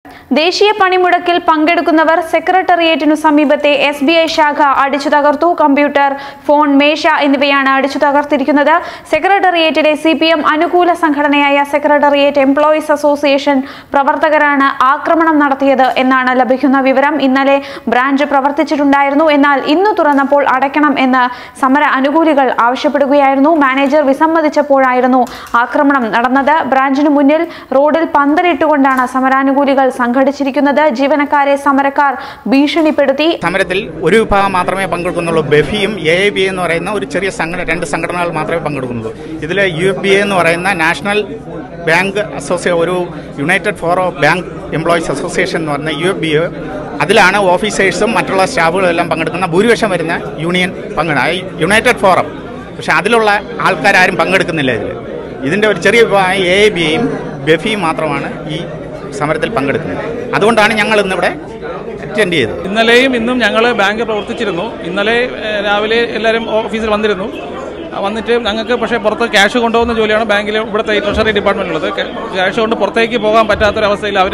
ദേശീയ പണിമുടക്കിൽ പങ്കെടുക്കുന്നവർ സെക്രട്ടേറിയറ്റിനു സമീപത്തെ എസ് ബി ഐ ശാഖ അടിച്ചു തകർത്തു കമ്പ്യൂട്ടർ ഫോൺ മേശ എന്നിവയാണ് അടിച്ചു തകർത്തിരിക്കുന്നത് സെക്രട്ടേറിയറ്റിലെ സി പി എം അനുകൂല സംഘടനയായ സെക്രട്ടേറിയറ്റ് എംപ്ലോയീസ് അസോസിയേഷൻ പ്രവർത്തകരാണ് ആക്രമണം നടത്തിയത് എന്നാണ് ലഭിക്കുന്ന വിവരം ഇന്നലെ ബ്രാഞ്ച് പ്രവർത്തിച്ചിട്ടുണ്ടായിരുന്നു എന്നാൽ ഇന്ന് തുറന്നപ്പോൾ അടയ്ക്കണം എന്ന് സമര അനുകൂലികൾ ആവശ്യപ്പെടുകയായിരുന്നു മാനേജർ വിസമ്മതിച്ചപ്പോഴായിരുന്നു ആക്രമണം നടന്നത് ബ്രാഞ്ചിന് മുന്നിൽ റോഡിൽ പന്തലിട്ടുകൊണ്ടാണ് സമരാനുകൂലികൾ സംഘടിച്ചിരിക്കുന്നത് ജീവനക്കാരെ സമരക്കാർ ഭീഷണിപ്പെടുത്തി സമരത്തിൽ ഒരു വിഭാഗം മാത്രമേ പങ്കെടുക്കുന്നുള്ളൂ ബെഫിയും എ ഐ ബി എന്ന് പറയുന്ന ഒരു ചെറിയ സംഘടന രണ്ട് സംഘടനകൾ മാത്രമേ പങ്കെടുക്കുന്നുള്ളൂ ഇതിൽ യു എഫ് ബി എന്ന് പറയുന്ന നാഷണൽ ബാങ്ക് അസോസിയേ ഒരു united forum of bank employees association എന്ന് പറയുന്ന യു എഫ് ബി അതിലാണ് ഓഫീസേഴ്സും മറ്റുള്ള സ്റ്റാഫുകളും എല്ലാം പങ്കെടുക്കുന്ന ഭൂരിപക്ഷം വരുന്ന യൂണിയൻ പങ്കെടുക്കുക ഈ യുണൈറ്റഡ് ഫോറം പക്ഷെ അതിലുള്ള ആൾക്കാരും പങ്കെടുക്കുന്നില്ല ഇതിൽ ഇതിൻ്റെ ഒരു ചെറിയ വിഭാഗം എ ഐ ബിയും ബെഫിയും മാത്രമാണ് ഈ സമരത്തിൽ പങ്കെടുക്കുന്നത് അതുകൊണ്ടാണ് ഞങ്ങൾ ഇന്നിവിടെ അറ്റൻഡ് ചെയ്തത് ഇന്നലെയും ഇന്നും ഞങ്ങൾ ബാങ്ക് പ്രവർത്തിച്ചിരുന്നു ഇന്നലെ ഏഹ്, രാവിലെ എല്ലാവരും ഓഫീസിൽ വന്നിരുന്നു ആ, വന്നിട്ട് ഞങ്ങൾക്ക് പക്ഷേ പുറത്ത് ക്യാഷ് കൊണ്ടുപോകുന്ന ജോലിയാണ് ബാങ്കിൽ ഇവിടുത്തെ ഈ ട്രഷറി ഡിപ്പാർട്ട്മെൻറ്റിലുള്ളത് ക്യാഷ് കൊണ്ട് പുറത്തേക്ക് പോകാൻ പറ്റാത്തൊരവസ്ഥയിൽ അവർ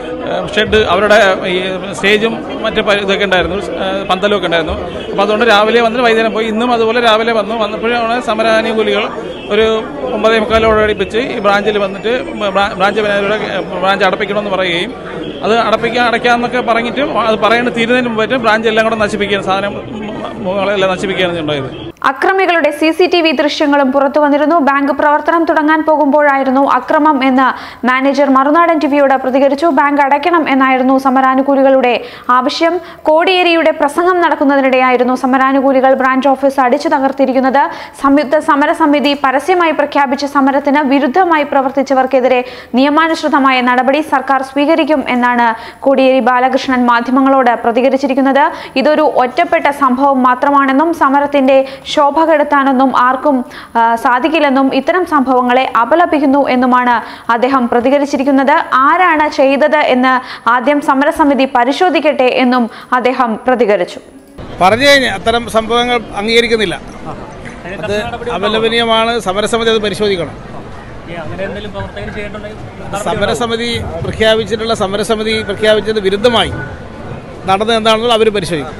ഷെഡ് അവരുടെ ഈ സ്റ്റേജും മറ്റ് പ- ഇതൊക്കെ ഉണ്ടായിരുന്നു ഏഹ്, പന്തലും ഒക്കെ ഉണ്ടായിരുന്നു അപ്പോൾ അതുകൊണ്ട് രാവിലെ വന്നിട്ട് വൈകുന്നേരം പോയി ഇന്നും അതുപോലെ രാവിലെ വന്നു വന്നപ്പോഴാണ് സമരാനുകൂലികൾ ഒരു ഒമ്പതേ മുക്കാലോടെ അടുപ്പിച്ച് ഈ ബ്രാഞ്ചിൽ വന്നിട്ട് ബ്രാ- ബ്രാഞ്ച് മാനേജറുടെ ബ്രാഞ്ച് അടപ്പിക്കണമെന്ന് പറയുകയും അത് അടപ്പിക്കാൻ അടയ്ക്കാമെന്നൊക്കെ പറഞ്ഞിട്ട് അത് പറയേണ്ട തീരുന്നതിന് മുമ്പായിട്ട് ബ്രാഞ്ച് എല്ലാം കൂടെ നശിപ്പിക്കുകയാണ് സാധനം മുകളെല്ലാം നശിപ്പിക്കുകയാണ് ഉണ്ടായത് അക്രമികളുടെ സി സി ടി വി ദൃശ്യങ്ങളും പുറത്തു വന്നിരുന്നു ബാങ്ക് പ്രവർത്തനം തുടങ്ങാൻ പോകുമ്പോഴായിരുന്നു അക്രമം എന്ന് മാനേജർ മറുനാടൻ ടിവിയോട് പ്രതികരിച്ചു ബാങ്ക് അടയ്ക്കണം എന്നായിരുന്നു സമരാനുകൂലികളുടെ ആവശ്യം കോടിയേരിയുടെ പ്രസംഗം നടക്കുന്നതിനിടെയായിരുന്നു സമരാനുകൂലികൾ ബ്രാഞ്ച് ഓഫീസ് അടിച്ചു തകർത്തിരിക്കുന്നത് സംയുക്ത സമരസമിതി പരസ്യമായി പ്രഖ്യാപിച്ച സമരത്തിന് വിരുദ്ധമായി പ്രവർത്തിച്ചവർക്കെതിരെ നിയമാനുസൃതമായ നടപടി സർക്കാർ സ്വീകരിക്കും എന്നാണ് കോടിയേരി ബാലകൃഷ്ണൻ മാധ്യമങ്ങളോട് പ്രതികരിച്ചിരിക്കുന്നത് ഇതൊരു ഒറ്റപ്പെട്ട സംഭവം മാത്രമാണെന്നും സമരത്തിന്റെ ശോഭ കെടുത്താനൊന്നും ആർക്കും ആ, സാധിക്കില്ലെന്നും ഇത്തരം സംഭവങ്ങളെ അപലപിക്കുന്നു എന്നുമാണ് അദ്ദേഹം പ്രതികരിച്ചിരിക്കുന്നത് ആരാണ് ചെയ്തത് എന്ന് ആദ്യം സമരസമിതി പരിശോധിക്കട്ടെ എന്നും അദ്ദേഹം പ്രതികരിച്ചു പറഞ്ഞു കഴിഞ്ഞാൽ അത്തരം സംഭവങ്ങൾ അംഗീകരിക്കുന്നില്ല അത് അപലപനീയമാണ് സമരസമിതി അത് പരിശോധിക്കണം സമരസമിതി പ്രഖ്യാപിച്ചിട്ടുള്ള സമരസമിതി പ്രഖ്യാപിച്ചത് വിരുദ്ധമായി നടന്നത് എന്താണെന്നുള്ള അവർ പരിശോധിക്കും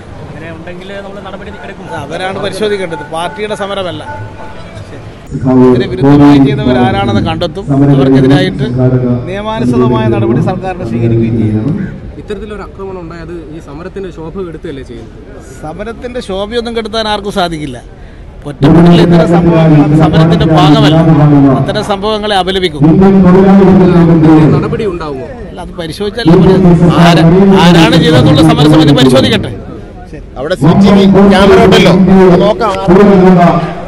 അവരാണ് പരിശോധിക്കേണ്ടത് പാർട്ടിയുടെ സമരമല്ല ഇതിന് വിരുദ്ധമായി ചെയ്തവർ ആരാണെന്ന് കണ്ടെത്തും ഇവർക്കെതിരായിട്ട് നിയമാനുസൃതമായ നടപടി സർക്കാരിന് സ്വീകരിക്കുകയും ചെയ്യും ഇത്തരത്തിലൊരു ആക്രമണം ഉണ്ടായത് ഈ സമരത്തിന്റെ ശോഭ കെടുത്തുകയല്ലേ ചെയ്യുന്നത് സമരത്തിന്റെ ശോഭയൊന്നും കെടുത്താൻ ആർക്കും സാധിക്കില്ല ഒറ്റപ്പെടൽ ഇത്തരം സംഭവങ്ങൾ അത് സമരത്തിന്റെ ഭാഗമല്ല അത്തരം സംഭവങ്ങളെ അപലപിക്കും ഇതിന് നടപടി ഉണ്ടാവുമോ അല്ല, അത് പരിശോധിച്ചാൽ ആരാ- ആരാണ് ചെയ്തതെന്നുള്ള സമരസമിതി പരിശോധിക്കട്ടെ അവിടെ സി ടി വി ക്യാമറ ഉണ്ടല്ലോ അത് നോക്കാം